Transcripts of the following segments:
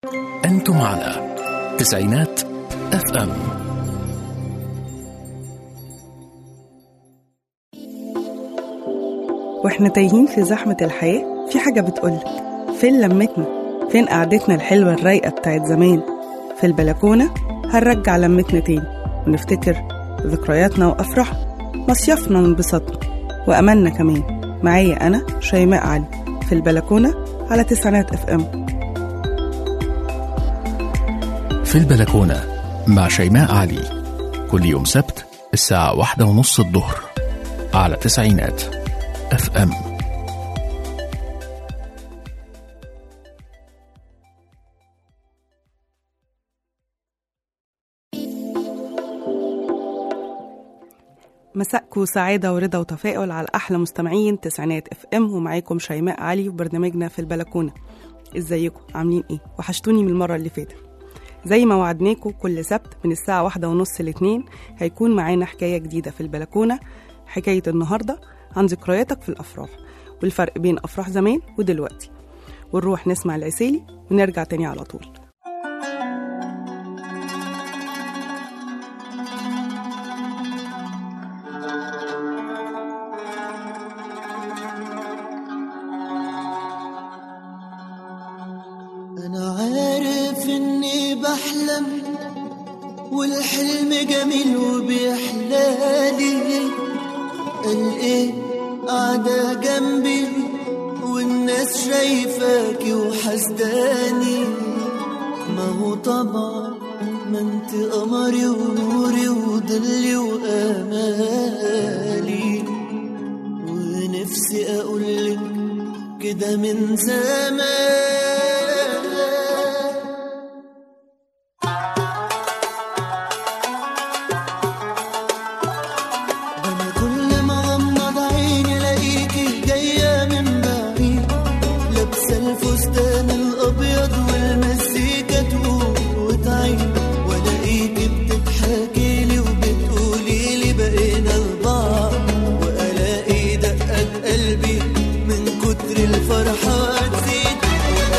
أنتم على تسعينات اف ام واحنا تايهين في زحمة الحياة في حاجة بتقولك فين لمتنا فين قعدتنا الحلوة الرايقة بتاعت زمان في البلكونة هنرجع لمتنا تاني ونفتكر ذكرياتنا وأفراحنا مصيفنا وانبساطنا وأملنا كمان معايا أنا شيماء علي في البلكونة على تسعينات اف ام في البلكونة مع شيماء علي كل يوم سبت الساعة واحدة ونص الظهر على تسعينات اف ام مساءكم سعادة ورضا وتفاؤل على أحلى مستمعين تسعينات اف ام ومعاكم شيماء علي وبرنامجنا في البلكونة ازيكم عاملين ايه وحشتوني من المرة اللي فاتت زي ما وعدناكم كل سبت من الساعة واحدة ونص لاتنين هيكون معانا حكاية جديدة في البلكونة حكاية النهاردة عن ذكرياتك في الأفراح والفرق بين أفراح زمان ودلوقتي ونروح نسمع العسيلي ونرجع تاني على طول أنا عارف إني بحلم والحلم جميل وبيحلالي قال إيه قاعدة جنبي والناس شايفاكي وحسداني ما هو طبعا ما انت قمري ونوري وضلي وامالي ونفسي اقولك كده من زمان انا كل ما غمض عيني الاقيكي جايه من بعيد لابسه الفستان الابيض والمزيكا تقول وتعيد والاقيكي بتضحكي لي وبتقولي لي بقينا لبعض والاقي دقات قلبي من كتر الفرحه تزيد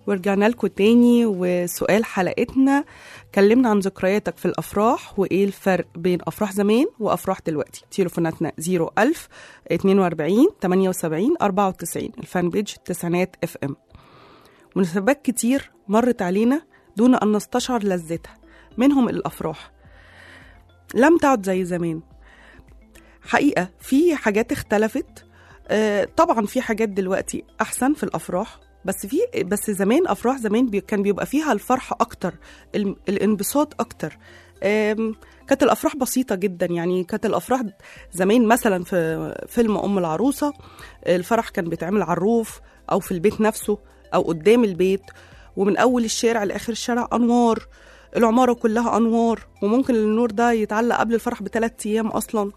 ورجعنا لكم تاني وسؤال حلقتنا كلمنا عن ذكرياتك في الأفراح وإيه الفرق بين أفراح زمان وأفراح دلوقتي تليفوناتنا 01000 42 78 94 الفان بيج التسعينات اف ام مناسبات كتير مرت علينا دون أن نستشعر لذتها منهم الأفراح لم تعد زي زمان حقيقة في حاجات اختلفت آه، طبعا في حاجات دلوقتي أحسن في الأفراح بس في بس زمان أفراح زمان بي كان بيبقى فيها الفرح أكتر ال- الانبساط أكتر آم، كانت الأفراح بسيطة جدا يعني كانت الأفراح زمان مثلا في فيلم أم العروسة الفرح كان بيتعمل على الروف أو في البيت نفسه أو قدام البيت ومن أول الشارع لآخر الشارع أنوار العمارة كلها أنوار وممكن النور ده يتعلق قبل الفرح بثلاث أيام أصلا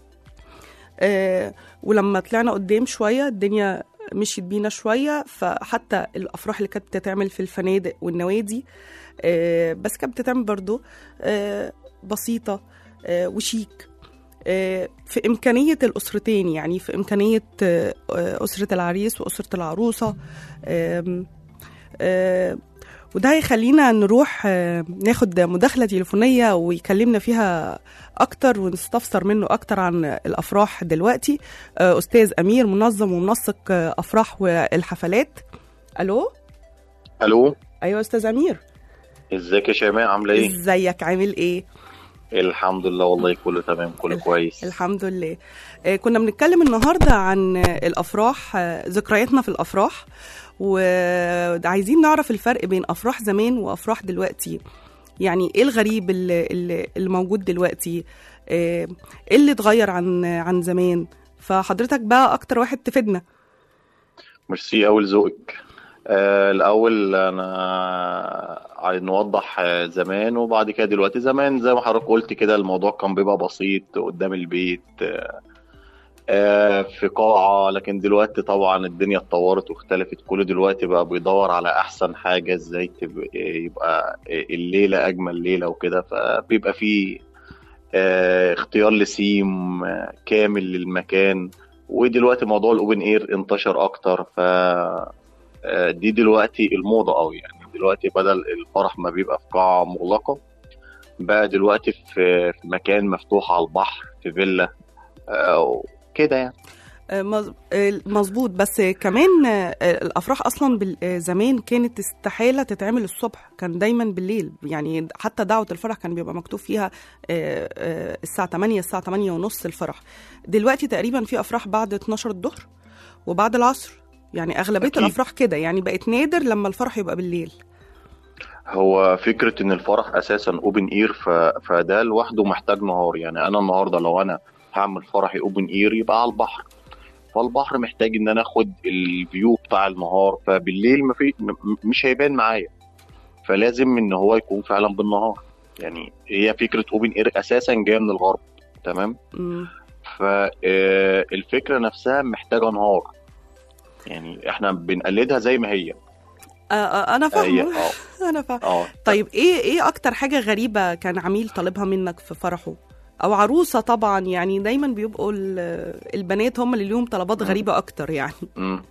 آه ولما طلعنا قدام شوية الدنيا مشيت بينا شوية فحتى الأفراح اللي كانت بتتعمل في الفنادق والنوادي آه بس كانت بتتعمل برضو آه بسيطة آه وشيك آه في إمكانية الأسرتين يعني في إمكانية آه آه، أسرة العريس وأسرة العروسة آم، آه وده هيخلينا نروح آه، ناخد مداخلة تليفونية ويكلمنا فيها أكتر ونستفسر منه أكتر عن الأفراح دلوقتي آه، أستاذ أمير منظم ومنسق آه، أفراح والحفلات ألو الو أيوة أستاذ أمير ازيك يا شيماء عامله ايه إزيك عامل إيه الحمد لله والله كله تمام كله الح- كويس الحمد لله آه، كنا بنتكلم النهاردة عن آه، الأفراح آه، ذكرياتنا في الأفراح وعايزين نعرف الفرق بين أفراح زمان وأفراح دلوقتي يعني إيه الغريب اللي, اللي اللي موجود دلوقتي آه، إيه اللي اتغير عن عن زمان فحضرتك بقى أكتر واحد تفيدنا ميرسي اول ذوقك آه الاول انا عايز نوضح آه، زمان وبعد كده دلوقتي زمان زي ما حضرتك قلت كده الموضوع كان بيبقى بسيط قدام البيت آه آه، في قاعة لكن دلوقتي طبعا الدنيا اتطورت واختلفت كله دلوقتي بقى بيدور على أحسن حاجة ازاي تبقى يبقى الليلة أجمل ليلة وكده فبيبقى فيه آه، اختيار لسيم آه، كامل للمكان ودلوقتي موضوع الاوبن اير انتشر اكتر ف آه، دي دلوقتي الموضة قوي يعني دلوقتي بدل الفرح ما بيبقى في قاعة مغلقة بقى دلوقتي في في مكان مفتوح على البحر في فيلا آه، كده يعني آه، مظ- آه، مظبوط بس كمان آه، الافراح اصلا بال- آه، زمان كانت استحاله تتعمل الصبح كان دايما بالليل يعني حتى دعوه الفرح كان بيبقى مكتوب فيها آه، آه، الساعه 8 الساعه 8 ونص الفرح دلوقتي تقريبا في افراح بعد 12 الظهر وبعد العصر يعني اغلبيه أكيد. الافراح كده يعني بقت نادر لما الفرح يبقى بالليل هو فكرة إن الفرح أساسا أوبن إير ف... فده لوحده محتاج نهار يعني أنا النهاردة لو أنا هعمل فرحي أوبن إير يبقى على البحر فالبحر محتاج إن أنا آخد الفيو بتاع النهار فبالليل ما في م... م- مش هيبان معايا فلازم إن هو يكون فعلا بالنهار يعني هي فكرة أوبن إير أساسا جاية من الغرب تمام مم. فالفكرة نفسها محتاجة نهار يعني احنا بنقلدها زي ما هي آه، آه، انا هي فاهمه اه انا فاهمه اه طيب ايه ايه اكتر حاجه غريبه كان عميل طالبها منك في فرحه او عروسه طبعا يعني دايما بيبقوا ال- البنات هم اللي ليهم طلبات غريبه اكتر يعني مم.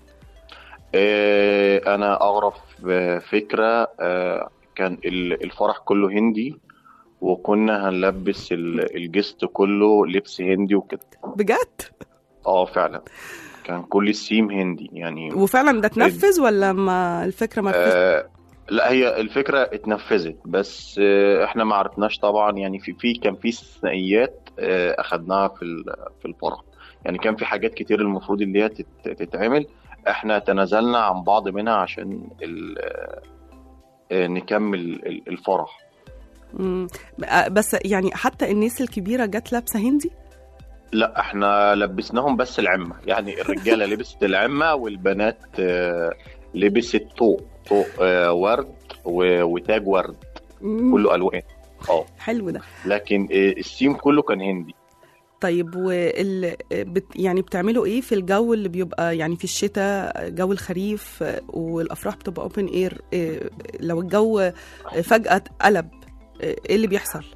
آه، انا اغرب فكره آه، كان ال- الفرح كله هندي وكنا هنلبس ال- الجست كله لبس هندي وكده بجد اه فعلا كان كل السيم هندي يعني وفعلا ده اتنفذ ولا ما الفكره ما اتنفذ آه لا هي الفكره اتنفذت بس آه احنا ما عرفناش طبعا يعني في في كان في استثنائيات آه اخدناها في ال- في الفرح يعني كان في حاجات كتير المفروض اللي هي تت- تتعمل احنا تنازلنا عن بعض منها عشان ال- آه، نكمل ال- الفرح مم. آه، بس يعني حتى الناس الكبيره جت لابسه هندي لا احنا لبسناهم بس العمة يعني الرجالة لبست العمة والبنات آه، لبست طوق طوق آه، ورد و- وتاج ورد مم. كله الوان اه حلو ده لكن آه، السيم كله كان هندي طيب وال بت يعني بتعملوا ايه في الجو اللي بيبقى يعني في الشتاء جو الخريف آه، والافراح بتبقى اوبن اير لو الجو آه، فجأة قلب آه، ايه اللي بيحصل؟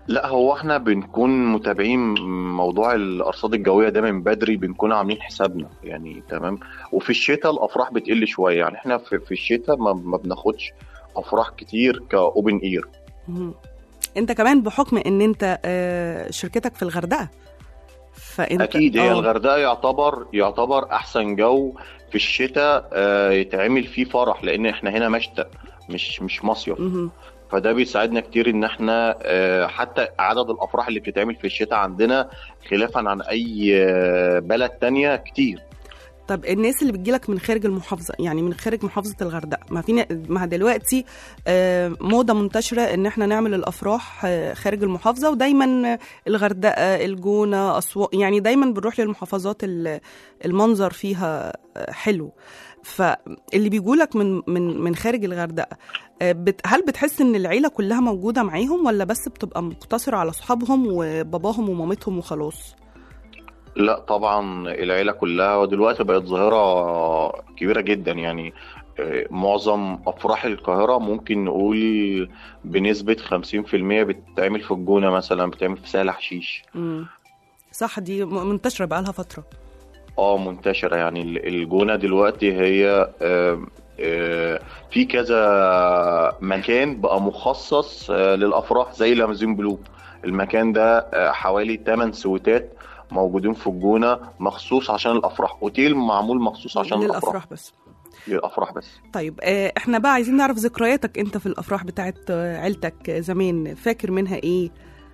لا هو احنا بنكون متابعين موضوع الارصاد الجويه ده من بدري بنكون عاملين حسابنا يعني تمام وفي الشتاء الافراح بتقل شويه يعني احنا في, في الشتاء ما, ما بناخدش افراح كتير كاوبن اير مهم. انت كمان بحكم ان انت آه، شركتك في الغردقه فانت اكيد هي آه. الغردقه يعتبر يعتبر احسن جو في الشتاء آه، يتعمل فيه فرح لان احنا هنا مشتى مش مش مصيف مهم. فده بيساعدنا كتير ان احنا آه، حتى عدد الافراح اللي بتتعمل في الشتاء عندنا خلافا عن اي آه، بلد تانية كتير طب الناس اللي بتجيلك من خارج المحافظه يعني من خارج محافظه الغردقه ما في ما دلوقتي آه، موضه منتشره ان احنا نعمل الافراح آه، خارج المحافظه ودايما الغردقه الجونه اسوان يعني دايما بنروح للمحافظات ال- المنظر فيها آه، حلو فاللي بيجولك من من من خارج الغردقه آه، بت هل بتحس ان العيله كلها موجوده معاهم ولا بس بتبقى مقتصره على اصحابهم وباباهم ومامتهم وخلاص لا طبعا العيلة كلها ودلوقتي بقت ظاهرة كبيرة جدا يعني آه، معظم أفراح القاهرة ممكن نقول بنسبة 50% بتتعمل في الجونة مثلا بتتعمل في سهل حشيش مم. صح دي م- منتشره بقالها فتره اه منتشرة يعني ال- الجونة دلوقتي هي آه، آه، في كذا مكان بقى مخصص آه، للأفراح زي لامازين بلو المكان ده آه، حوالي 8 سويتات موجودين في الجونة مخصوص عشان الأفراح أوتيل معمول مخصوص عشان الأفراح للافراح بس للأفراح بس طيب آه، احنا بقى عايزين نعرف ذكرياتك انت في الافراح بتاعت آه، عيلتك آه، زمان فاكر منها ايه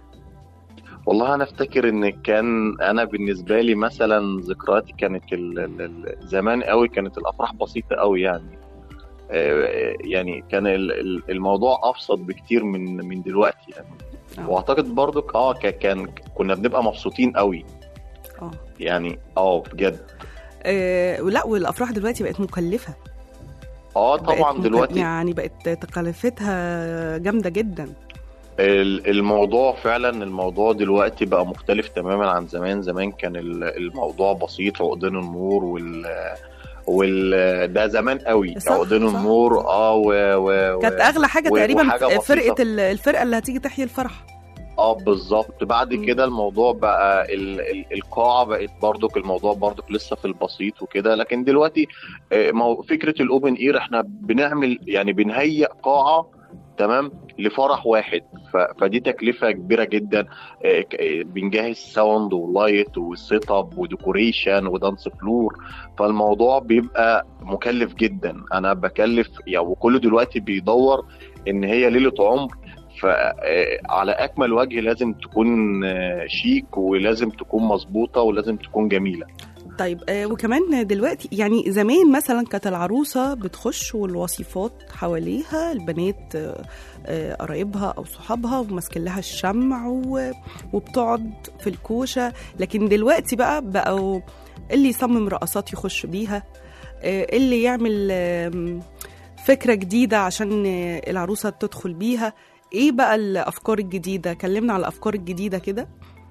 والله أنا أفتكر إن كان أنا بالنسبة لي مثلا ذكرياتي كانت ال- ال- ال- زمان قوي كانت الأفراح بسيطة قوي يعني آه، يعني كان ال- ال- الموضوع أبسط بكتير من من دلوقتي يعني اه واعتقد برضك اه ك- كان كنا بنبقى مبسوطين قوي اه يعني اه بجد آه، لا والافراح دلوقتي بقت مكلفه اه بقت طبعا مك- دلوقتي يعني بقت تكلفتها جامده جدا ال- الموضوع فعلا الموضوع دلوقتي بقى مختلف تماما عن زمان زمان كان ال- الموضوع بسيط عقدين النور وال وال ده زمان قوي صح، عقدين صح. النور اه و... و... كانت اغلى حاجه و- تقريبا وحاجة بسيطة. فرقه ال- الفرقه اللي هتيجي تحيي الفرح اه بالظبط بعد مم. كده الموضوع بقى ال... ال... القاعه بقت برضك الموضوع برضك لسه في البسيط وكده لكن دلوقتي آه، ما هو فكره الاوبن اير احنا بنعمل يعني بنهيئ قاعه تمام لفرح واحد ف... فدي تكلفه كبيره جدا آه، ك- آه، بنجهز ساوند ولايت وسيت اب وديكوريشن ودانس فلور فالموضوع بيبقى مكلف جدا انا بكلف يعني وكله دلوقتي بيدور ان هي ليله عمر فعلى اكمل وجه لازم تكون آه، شيك ولازم تكون مظبوطه ولازم تكون جميله طيب آه، وكمان دلوقتي يعني زمان مثلا كانت العروسه بتخش والوصيفات حواليها البنات آه، آه، قرايبها او صحابها وماسكين لها الشمع و- وبتقعد في الكوشه لكن دلوقتي بقى بقوا اللي يصمم رقصات يخش بيها آه، اللي يعمل آم، فكره جديده عشان آه، العروسه تدخل بيها ايه بقى الافكار الجديده كلمنا على الافكار الجديده كده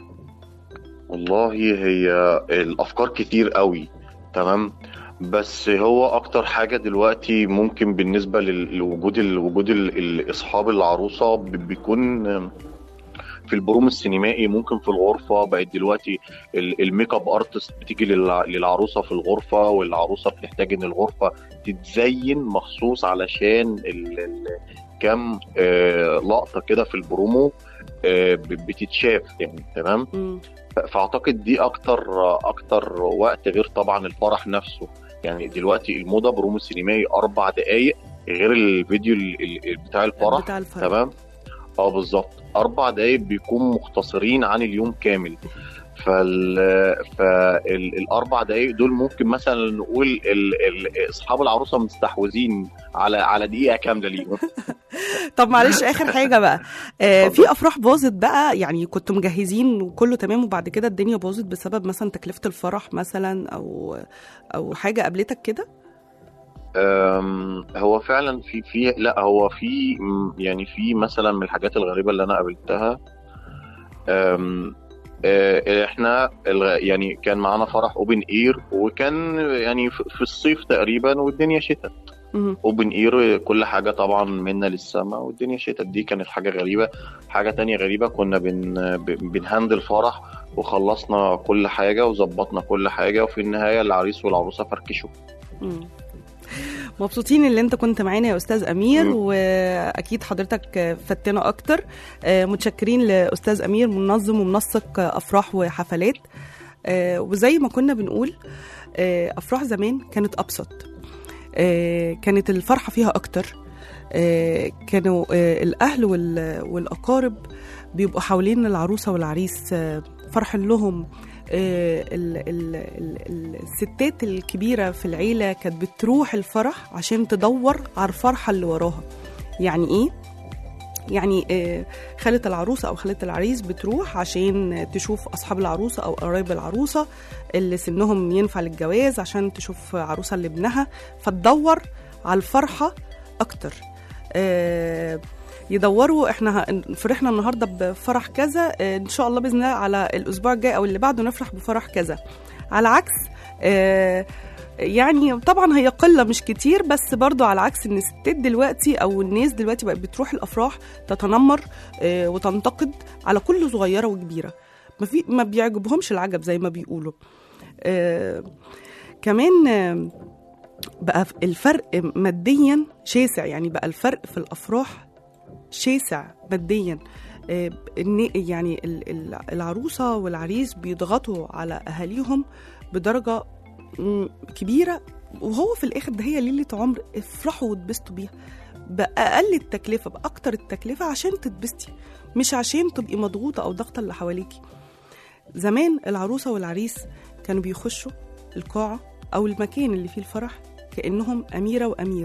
والله هي الافكار كتير قوي تمام بس هو اكتر حاجه دلوقتي ممكن بالنسبه لل- لوجود ال- وجود ال- ال- اصحاب العروسه ب- بيكون في البروم السينمائي ممكن في الغرفه بقت دلوقتي ال- الميك اب ارتست بتيجي للع- للعروسه في الغرفه والعروسه بتحتاج ان الغرفه تتزين مخصوص علشان ال- ال- كام آه، لقطه كده في البرومو آه، ب- بتتشاف يعني تمام مم. فاعتقد دي اكتر اكتر وقت غير طبعا الفرح نفسه يعني دلوقتي الموضه برومو سينمائي اربع دقائق غير الفيديو ال- ال- بتاع الفرح بتاع الفرح تمام اه بالظبط اربع دقائق بيكونوا مختصرين عن اليوم كامل فال فالاربع دقائق دول ممكن مثلا نقول ال... ال... اصحاب العروسه مستحوذين على على دقيقه كامله ليهم طب معلش اخر حاجه بقى آه اتفضل. في افراح باظت بقى يعني كنتوا مجهزين وكله تمام وبعد كده الدنيا باظت بسبب مثلا تكلفه الفرح مثلا او او حاجه قابلتك كده أم، هو فعلا في في لا هو في م، يعني في مثلا من الحاجات الغريبه اللي انا قابلتها أم، آه، احنا الغ- يعني كان معانا فرح اوبن اير وكان يعني في في الصيف تقريبا والدنيا شتاء مهم. اوبن اير كل حاجه طبعا منا للسما والدنيا شتت دي كانت حاجه غريبه حاجه تانية غريبه كنا بن ب- بنهندل فرح وخلصنا كل حاجه وظبطنا كل حاجه وفي النهايه العريس والعروسه فركشوا مم. مبسوطين اللي انت كنت معانا يا استاذ امير مم. واكيد حضرتك فتنا اكتر آه، متشكرين لاستاذ امير منظم ومنسق افراح وحفلات آه، وزي ما كنا بنقول آه، افراح زمان كانت ابسط آه، كانت الفرحه فيها اكتر آه، كانوا آه، الاهل وال- والاقارب بيبقوا حوالين العروسه والعريس آه، فرحين لهم آه، ال- ال- ال- ال- الستات الكبيره في العيله كانت بتروح الفرح عشان تدور على الفرحه اللي وراها يعني ايه يعني آه، خالة العروسة أو خالة العريس بتروح عشان تشوف أصحاب العروسة أو قرايب العروسة اللي سنهم ينفع للجواز عشان تشوف عروسة لابنها فتدور على الفرحة أكتر آه، يدوروا احنا ه- فرحنا النهارده بفرح كذا آه، ان شاء الله باذن الله على الاسبوع الجاي او اللي بعده نفرح بفرح كذا على عكس آه، يعني طبعا هي قله مش كتير بس برضو على عكس ان الستات دلوقتي او الناس دلوقتي بقت بتروح الافراح تتنمر آه، وتنتقد على كل صغيره وكبيره ما في ما بيعجبهمش العجب زي ما بيقولوا آه، كمان آه، بقى الفرق ماديا شاسع يعني بقى الفرق في الافراح شاسع ماديا آه، إن- يعني ال- ال- العروسه والعريس بيضغطوا على اهاليهم بدرجه مم، كبيره وهو في الاخر ده هي ليله عمر افرحوا واتبسطوا بيها باقل التكلفه باكتر التكلفه عشان تتبسطي مش عشان تبقي مضغوطه او ضغطه اللي حواليكي زمان العروسه والعريس كانوا بيخشوا القاعه او المكان اللي فيه الفرح كانهم اميره وامير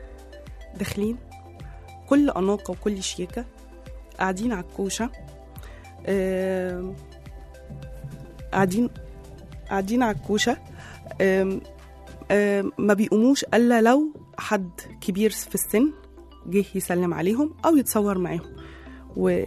داخلين كل اناقه وكل شياكه قاعدين على الكوشه آم، قاعدين قاعدين على الكوشه آم، آم، ما بيقوموش الا لو حد كبير في السن جه يسلم عليهم او يتصور معاهم و...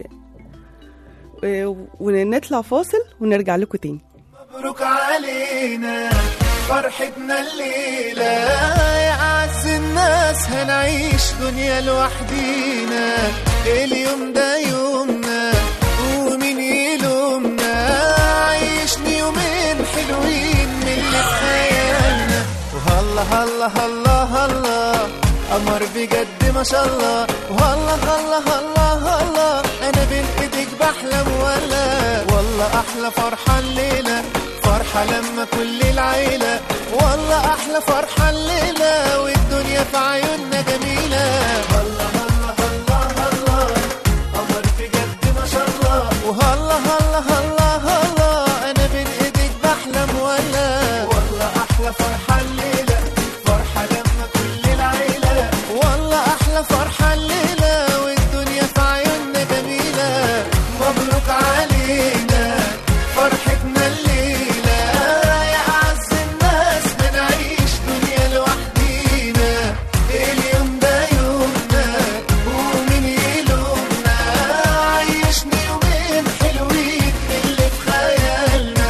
و... ونطلع فاصل ونرجع لكم تاني مبروك علينا فرحتنا الليلة يا أعز الناس هنعيش دنيا لوحدينا اليوم ده يومنا ومين يلومنا عيشني يومين حلوين من اللي في خيالنا وهلا هلا هلا هلا قمر بجد ما شاء الله وهلا هلا هلا هلا انا بين ايديك بحلم ولا والله احلى فرحه الليله فرحه لما كل العيله والله احلى فرحه الليله والدنيا في عيوننا جميله هلا هلا هلا هلا قمر بجد ما شاء الله وهلا هلا هلا هلا انا بين ايديك بحلم ولا والله احلى فرحه الليله فرحه لما كل العيله والله احلى فرحه الليله والدنيا في عيوننا جميله مبروك علينا فرحتنا الليله يا اعز الناس بنعيش دنيا لوحدينا اليوم ده يومنا ومين يلومنا عيشني يومين حلوين اللي في خيالنا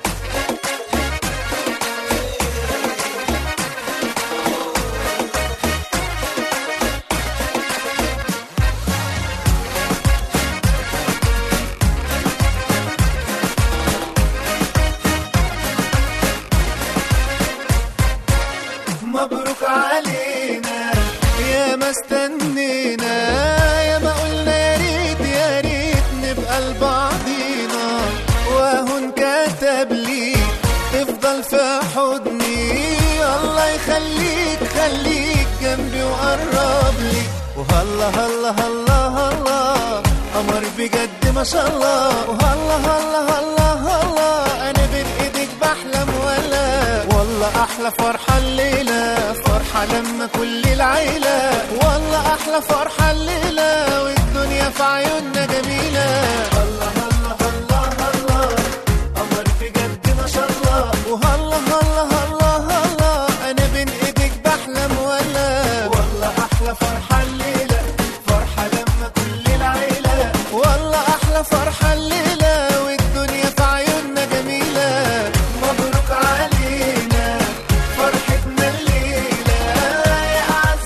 مبروك علينا يا ما استنينا يا ما قلنا يا ريت يا ريت نبقى لبعضينا واهو انكتب لي تفضل في حضني الله يخليك خليك جنبي وقرب لي وهلا هلا هلا هلا قمر بجد ما شاء الله وهلا هلا هلا هلا انا بين ايديك بحلم ولا والله احلى فرحه الليله فرحه لما كل العيله والله احلى فرحه الليله والدنيا في عيوننا جميله هلا هلا هلا هلا قمر بجد ما شاء الله وهلا هلا هلا هلا انا بين ايديك بحلم ولا والله احلى فرحه الليله فرحه لما كل العيله والله احلى فرحه الليله والدنيا في عيوننا جميله مبروك علينا فرحتنا الليله يا اعز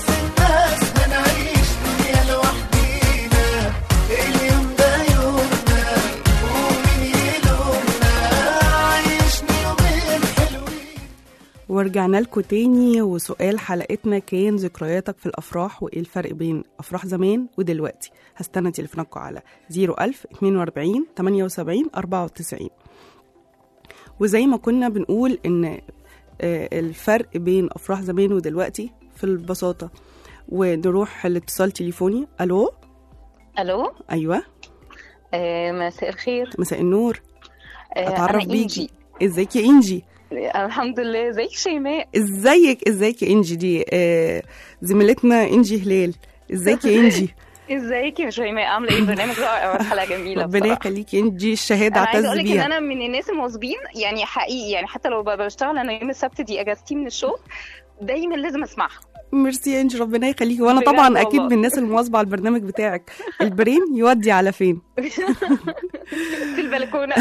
ورجعنا لكم تاني وسؤال حلقتنا كان ذكرياتك في الافراح وايه الفرق بين افراح زمان ودلوقتي هستنى تليفوناتكم على 01000 42 78 94 وزي ما كنا بنقول ان آه، الفرق بين افراح زمان ودلوقتي في البساطه ونروح الاتصال تليفوني الو الو ايوه آه مساء الخير مساء النور آه اتعرف أنا بيكي إنجي. ازيك يا انجي الحمد لله ازيك شيماء ازيك ازيك يا انجي دي آه زميلتنا انجي هلال ازيك يا انجي ازيك يا شيماء عامله ايه البرنامج رائع والحلقه جميله ربنا بصراحه يخليك يا انجي الشهاده انا عايزه اعتز اقول لك ان بيها انا من الناس المواظبين يعني حقيقي يعني حتى لو ببقى بشتغل انا يوم السبت دي اجازتي من الشغل دايما لازم اسمعها ميرسي يا انجي ربنا يخليكي وانا بجد طبعا اكيد والله. من الناس المواظبه على البرنامج بتاعك البرين يودي على فين في البلكونه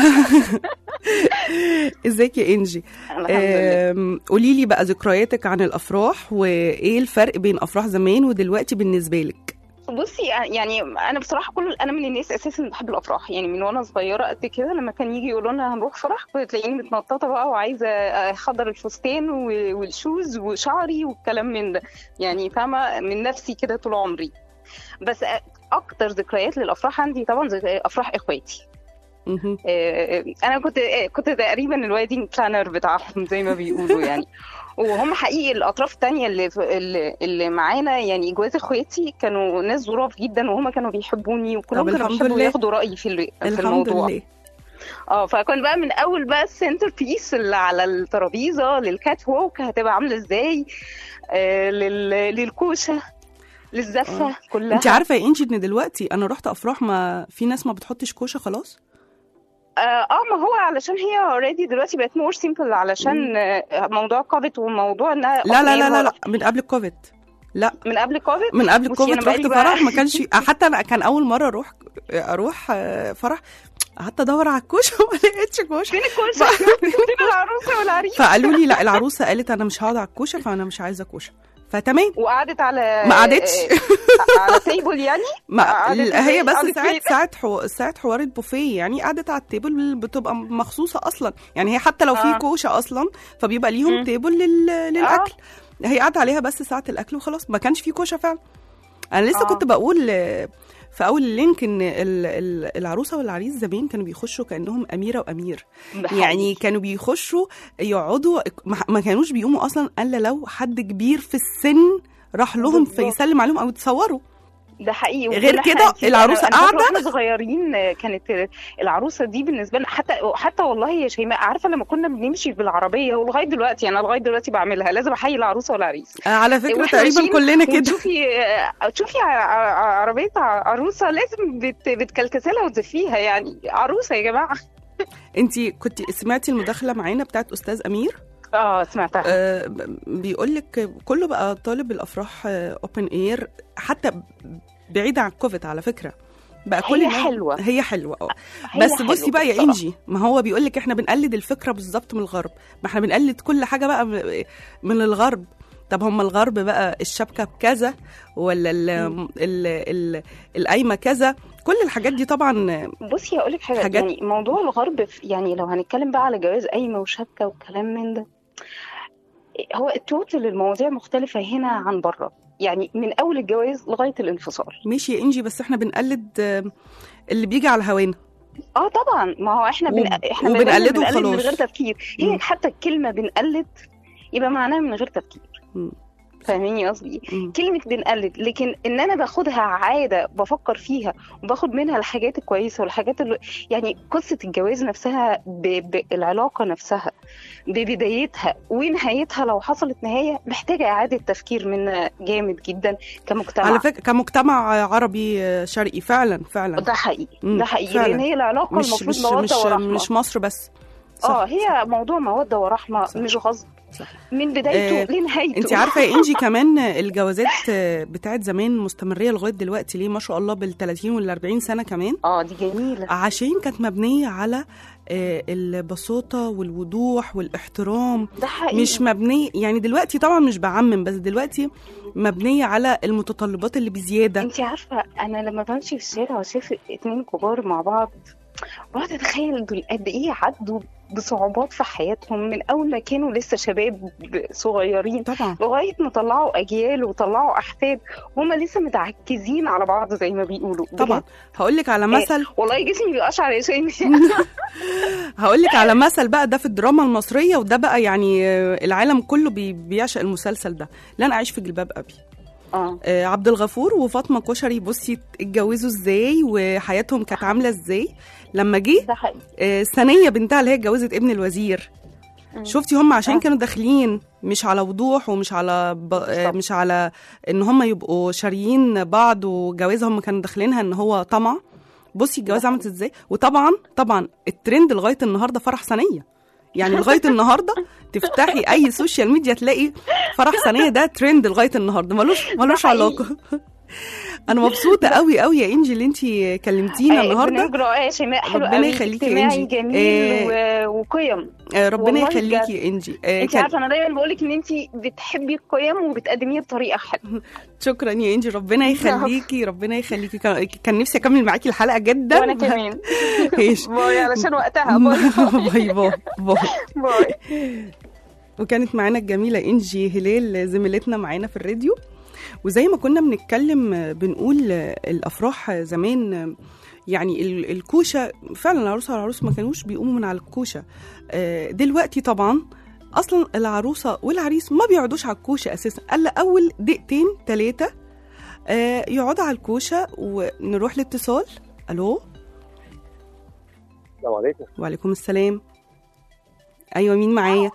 ازيك يا انجي الحمد لله قولي لي بقى ذكرياتك عن الافراح وايه الفرق بين افراح زمان ودلوقتي بالنسبه لك بصي يعني انا بصراحه كل انا من الناس اساسا اللي بحب الافراح يعني من وانا صغيره قد كده لما كان يجي يقولوا لنا هنروح فرح كنت تلاقيني متنططه بقى وعايزه احضر الفستان و- والشوز وشعري والكلام من ده يعني فاهمه من نفسي كده طول عمري بس اكتر ذكريات للافراح عندي طبعا ذك- افراح اخواتي مهم. آه، انا كنت آه، كنت تقريبا الويدنج بلانر بتاعهم زي ما بيقولوا يعني وهم حقيقي الاطراف التانية اللي اللي, اللي معانا يعني جواز اخواتي كانوا ناس ظراف جدا وهم كانوا بيحبوني وكلهم طب كانوا الحمد بيحبوا لله. ياخدوا رايي في ال- في الحمد الموضوع لله اه فكان بقى من اول بقى السنتر بيس اللي على الترابيزه للكات ووك هتبقى عامله ازاي آه لل... للكوشه للزفه كلها انت عارفه يا انجي ان دلوقتي انا رحت افراح ما في ناس ما بتحطش كوشه خلاص اه آه، ما هو علشان هي اوريدي دلوقتي بقت مور سيمبل علشان آه، موضوع كوفيد وموضوع انها لا لا لا open air لا, لا من قبل الكوفيد لا من قبل كوفيد من قبل بصي، الكوفيد أنا رحت بقالي بقى- فرح ما كانش في حتى انا كان اول مره اروح اروح آه، فرح قعدت ادور على الكوشه وما لقيتش كوشه فين الكوشه فين العروسه والعريس فقالوا لي لا العروسه قالت انا مش هقعد على الكوشه فانا مش عايزه كوشه فتمام وقعدت على ما قعدتش. آه، على تيبل يعني ما قعدت ال- هي إزاي؟ بس قعدت ساعه فين؟ ساعه حو... ساعه حوار البوفيه يعني قعدت على التيبل بتبقى مخصوصه اصلا يعني هي حتى لو في آه. كوشه اصلا فبيبقى ليهم مم. تيبل لل... للاكل هي قعدت عليها بس ساعه الاكل وخلاص ما كانش في كوشه فعلا انا لسه آه. كنت بقول آه، في اول اللينك ان ال- ال- العروسه والعريس زمان كانوا بيخشوا كانهم اميره وامير بحقيقي. يعني كانوا بيخشوا يقعدوا ما ما كانوش بيقوموا اصلا الا لو حد كبير في السن راح لهم بالظبط. فيسلم عليهم او يتصوروا ده حقيقي غير وكنا كده إحنا- العروسة أنا- أنا فاكرة قاعدة. واحنا صغيرين آه، كانت العروسه دي بالنسبه لنا حتى حتى والله يا شيماء عارفه لما كنا بنمشي بالعربيه ولغايه دلوقتي انا لغايه دلوقتي بعملها لازم احيي العروسه والعريس آه، على فكره وإحنا تقريبا ماشيين كلنا كده وتشوفي آه، تشوفي ع- ع- عربيه ع- عروسه لازم بت... بتكلكسلها وتزفيها يعني عروسه يا جماعه انت كنت سمعتي المداخله معانا بتاعت استاذ امير اه سمعتها آه بيقول لك كله بقى طالب الافراح اوبن اير حتى بعيد عن الكوفيد على فكره بقى كل هي الناس- حلوة. هي حلوه اه هي بس حلوة بصي بقى يا بصراحة. انجي ما هو بيقول لك احنا بنقلد الفكره بالظبط من الغرب ما احنا بنقلد كل حاجه بقى م- من الغرب طب هم الغرب بقى الشبكه بكذا ولا ال ال ال القايمه كذا كل الحاجات دي طبعا بصي هقول لك حاجه حاجات- يعني موضوع الغرب في- يعني لو هنتكلم بقى على جواز قايمه وشبكه والكلام من ده هو التوتال المواضيع مختلفه هنا عن بره يعني من اول الجواز لغايه الانفصال ماشي يا انجي بس احنا بنقلد آه، اللي بيجي على هوانا اه طبعا ما هو احنا بن... وب- احنا وبنقلده بنقلد من وخلاص. غير تفكير هي مم. حتى الكلمه بنقلد يبقى معناها من غير تفكير مم. فاهميني قصدي مم. كلمة بنقلد لكن ان انا باخدها عادة بفكر فيها وباخد منها الحاجات الكويسة والحاجات اللي يعني قصة الجواز نفسها ب... بالعلاقة نفسها ببدايتها ونهايتها لو حصلت نهاية محتاجة إعادة تفكير منا جامد جدا كمجتمع على فكره كمجتمع عربي آه، شرقي فعلا فعلا ده حقيقي مم، ده حقيقي فعلا. لان هي العلاقة مش المفروض مش مودة مش ورحمة مش مصر بس صح، اه هي موضوع مودة ورحمة صح. مش غصب صح. من بدايته آه، لنهايته انت عارفه يا انجي كمان الجوازات آه، بتاعت زمان مستمريه لغايه دلوقتي ليه ما شاء الله بال 30 وال 40 سنه كمان اه دي جميلة عشان كانت مبنيه على آه، البساطه والوضوح والاحترام ده حقيقي مش مبنيه يعني دلوقتي طبعا مش بعمم بس دلوقتي مبنيه على المتطلبات اللي بزياده انت عارفه انا لما بمشي في الشارع واشوف اتنين كبار مع بعض بقعد اتخيل دول قد ايه عدوا بصعوبات في حياتهم من اول ما كانوا لسه شباب صغيرين طبعا لغايه ما طلعوا اجيال وطلعوا احفاد وهم لسه متعكزين على بعض زي ما بيقولوا طبعا بجد. هقول لك على مثل والله جسمي بيقشعر يا شيماء هقول لك على مثل بقى ده في الدراما المصريه وده بقى يعني آه، العالم كله بي- بيعشق المسلسل ده لن اعيش في جلباب ابي اه آه، عبد الغفور وفاطمه كشري بصي اتجوزوا ازاي وحياتهم كانت عامله ازاي لما جه ده حقيقي آه، ثانيه بنتها اللي هي اتجوزت ابن الوزير مم. شفتي هم عشان آه. كانوا داخلين مش على وضوح ومش على ب... آه، بالظبط. مش على ان هم يبقوا شاريين بعض وجوازها هم كانوا داخلينها ان هو طمع بصي الجواز عملت ازاي وطبعا طبعا الترند لغايه النهارده فرح ثانيه يعني لغايه النهارده تفتحي اي سوشيال ميديا تلاقي فرح ثانيه ده ترند لغايه النهارده ملوش ملوش حقيقي. علاقه انا مبسوطه قوي قوي يا انجي اللي انت كلمتينا النهارده برنامج رائع يا شيماء حلو ربنا قوي يخليكي يا اجتماعي إنجي. جميل و... وقيم آه، ربنا والله يخليكي بجد. يا انجي آه، انت كان- عارفه انا دايما بقول لك ان انت بتحبي القيم وبتقدميها بطريقه حلوه شكرا يا انجي ربنا يخليكي ربنا يخليكي كان- كان نفسي اكمل معاكي الحلقه جدا وانا كمان ايش باي علشان وقتها باي باي باي باي باي وكانت معانا الجميله انجي هلال زميلتنا معانا في الراديو وزي ما كنا بنتكلم بنقول الافراح زمان يعني ال- الكوشه فعلا العروسه والعروس ما كانوش بيقوموا من على الكوشه آه، دلوقتي طبعا اصلا العروسه والعريس ما بيقعدوش على الكوشه اساسا الا اول دقيقتين ثلاثه يقعدوا على الكوشه ونروح لاتصال الو السلام عليكم وعليكم السلام ايوه مين معايا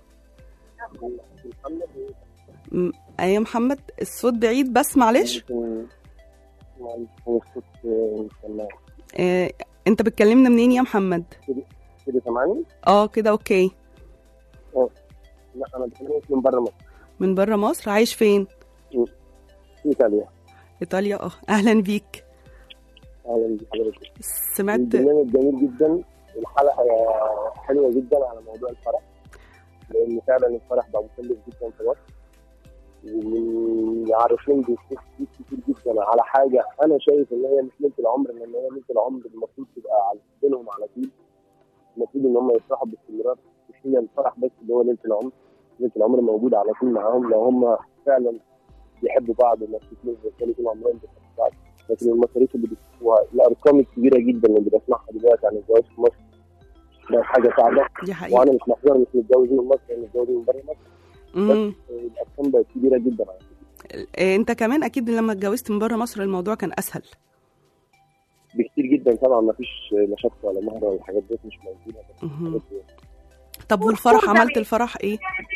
محمد م- ايوه محمد الصوت بعيد بس معلش ممكن معلش هو الصوت آه، مش سامع آه، انت بتكلمنا منين يا محمد كده سامعني؟ اه كده اوكي لا انا بكلمك من بره مصر من بره مصر عايش فين في ايطاليا ايطاليا اه اهلا بيك اهلا بحضرتك سمعت البرنامج جميل جدا الحلقه حلوه جدا على موضوع الفرح لان فعلا الفرح بقى مكلف جدا في مصر والعارفين بيصرفوا فلوس كتير جدا على حاجه انا شايف ان هي مش ملك العمر لان هي ملك العمر المفروض تبقى على بينهم على طول المفروض ان هم يفرحوا باستمرار مش هي الفرح بس اللي هو ليله العمر ليله العمر موجود على طول معاهم لو هم فعلا بيحبوا بعض ومبسوطين وبالتالي طول عمرهم بيحبوا بعض لكن المصاريف اللي بيصرفوها الارقام الكبيره جدا اللي بسمعها دلوقتي عن الجواز في مصر ده حاجه صعبه دي حقيقة وانا مش محظوظ مش متجوز من مصر انا متجوز من بره مصر مم. الارقام بقت كبيره جدا على فكرة. آه، انت كمان اكيد لما اتجوزت من بره مصر الموضوع كان اسهل بكتير جدا طبعا ما فيش مشقه ولا مهر ولا الحاجات دي مش موجوده بس مهم. الحاجات دي. طب والفرح عملت الفرح ايه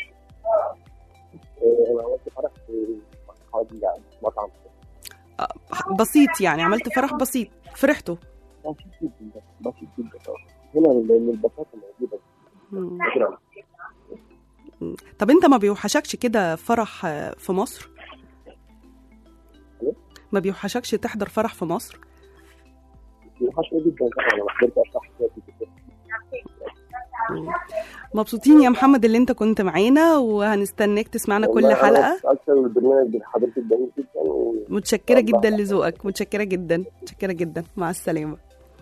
آه، انا عملت فرح في مطعم مطعم بسيط يعني عملت فرح بسيط فرحتوا بسيط جدا بسيط جدا طبعا هنا لان البساطه موجوده مم. شكرا طب انت ما بيوحشكش كده فرح آه، في مصر ما بيوحشكش تحضر فرح في مصر وحشني جدا طبعا انا حضرت افراح كتير مبسوطين يا محمد اللي انت كنت معانا وهنستناك تسمعنا كل والله أنا حلقة اكثر البرنامج اللي حضرتك جميل جدا و... متشكرة والله. جدا لذوقك متشكرة جدا متشكرة جدا مع السلامة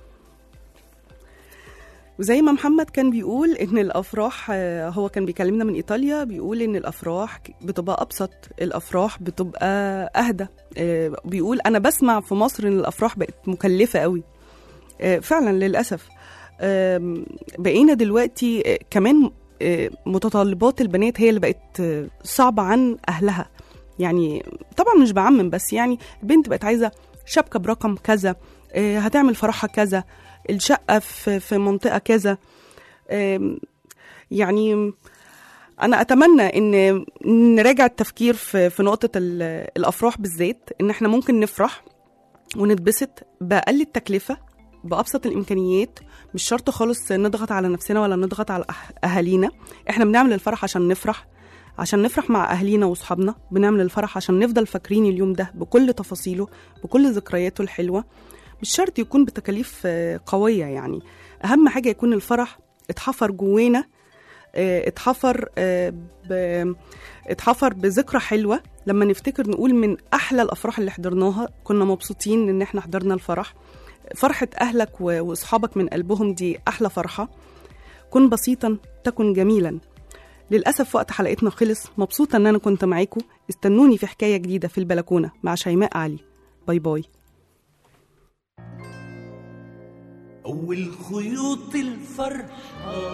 وزي ما محمد كان بيقول ان الافراح آه، هو كان بيكلمنا من ايطاليا بيقول ان الافراح ك- بتبقى ابسط الافراح بتبقى اهدى آه، بيقول انا بسمع في مصر ان الافراح بقت مكلفة قوي آه، فعلا للاسف آم، بقينا دلوقتي آه، كمان آه، متطلبات البنات هي اللي بقت آه، صعبة عن اهلها يعني طبعا مش بعمم بس يعني البنت بقت عايزه شبكه برقم كذا آه، هتعمل فرحها كذا الشقه في في منطقه كذا آم، يعني انا اتمنى ان نراجع التفكير في في نقطه ال- الافراح بالذات ان احنا ممكن نفرح ونتبسط باقل التكلفه بابسط الامكانيات مش شرط خالص نضغط على نفسنا ولا نضغط على أه- اهالينا احنا بنعمل الفرح عشان نفرح عشان نفرح مع اهالينا واصحابنا بنعمل الفرح عشان نفضل فاكرين اليوم ده بكل تفاصيله بكل ذكرياته الحلوه مش شرط يكون بتكاليف آه، قويه يعني اهم حاجه يكون الفرح اتحفر جوانا آه، اتحفر آه، ب- اتحفر بذكرى حلوه لما نفتكر نقول من احلى الافراح اللي حضرناها كنا مبسوطين ان احنا حضرنا الفرح فرحه اهلك و- واصحابك من قلبهم دي احلى فرحه كن بسيطا تكن جميلا للأسف وقت حلقتنا خلص مبسوطة إن أنا كنت معاكم استنوني في حكاية جديدة في البلكونة مع شيماء علي باي باي أول خيوط الفرحة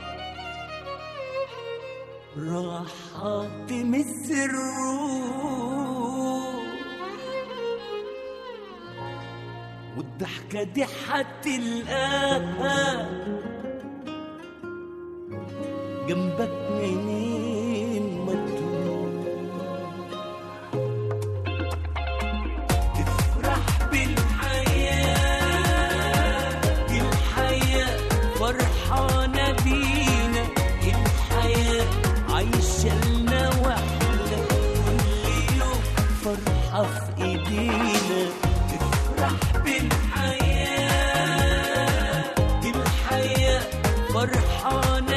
راحة تمس الروح والضحكة دي هتلقاها جنبك منين ما تروح تفرح بالحياة دي الحياة فرحانة بينا الحياة عايشة لنا واحنا كل يوم فرحة في ايدينا تفرح بالحياة دي الحياة فرحانة